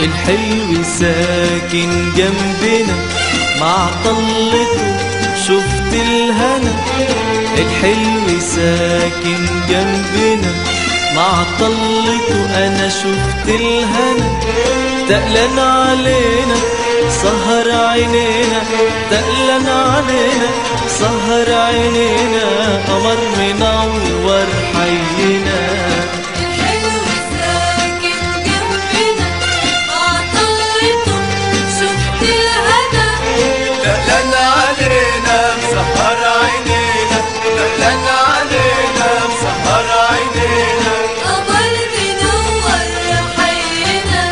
الحلو ساكن جنبنا مع طلته شفت الهنا الحلو ساكن جنبنا مع طلته انا شفت الهنا تقلن علينا سهر عينينا تقلن علينا سهر عينينا قمر منور حينا الحلو ساكن جنبنا عطلته شفت الهنا دلنا علينا مسهر عينينا دلنا علينا مسهر عينينا قمر منور حينا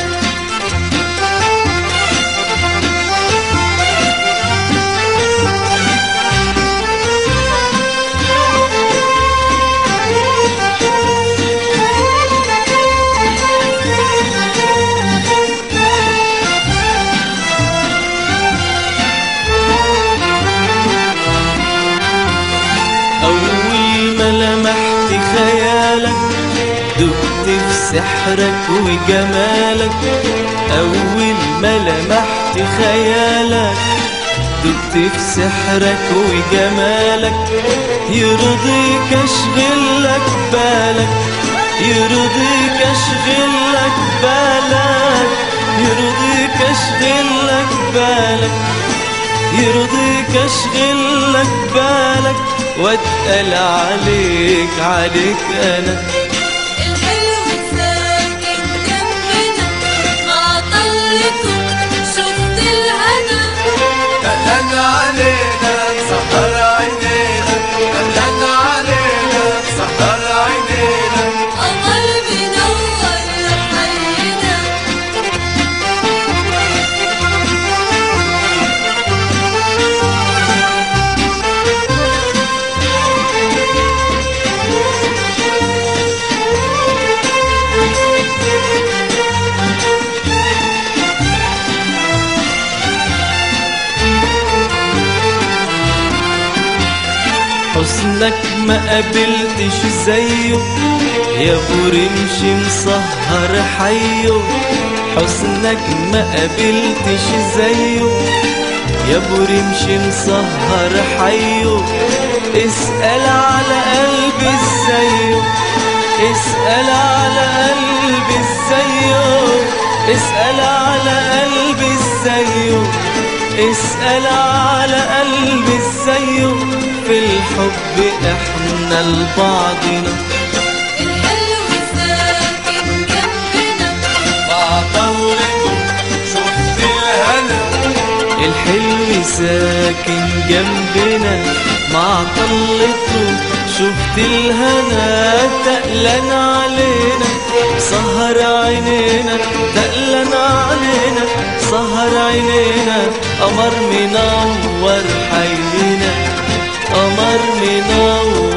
أول ما لمحت خيالك دبت في سحرك وجمالك أول ما لمحت خيالك دبت في سحرك وجمالك يرضيك أشغلك بالك يرضيك أشغلك بالك يرضيك أشغلك بالك يرضيك اشغلك بالك واتقل عليك عليك انا الحلو ساكن جنبنا عطلته شفت الهنا دلنا علينا مسهر عينينا دلنا علينا مسهر عينينا قمر منور حينا حسنك ما قابلتش زيه يا برمش مسهر حيه حسنك ما قابلتش زيه يا برمش مسهر حيه اسأل على قلبي ازايه اسأل على قلبي ازايه اسأل على قلبي ازايه اسأل على قلبي ازايه في الحب احنا لبعضنا الحلو ساكن جنبنا مع طلته شفت الهنا الحلو ساكن جنبنا مع طلته شفت الهنا تقلن علينا سهر عينينا تقلن علينا سهر عينينا قمر منور حينا قمر منور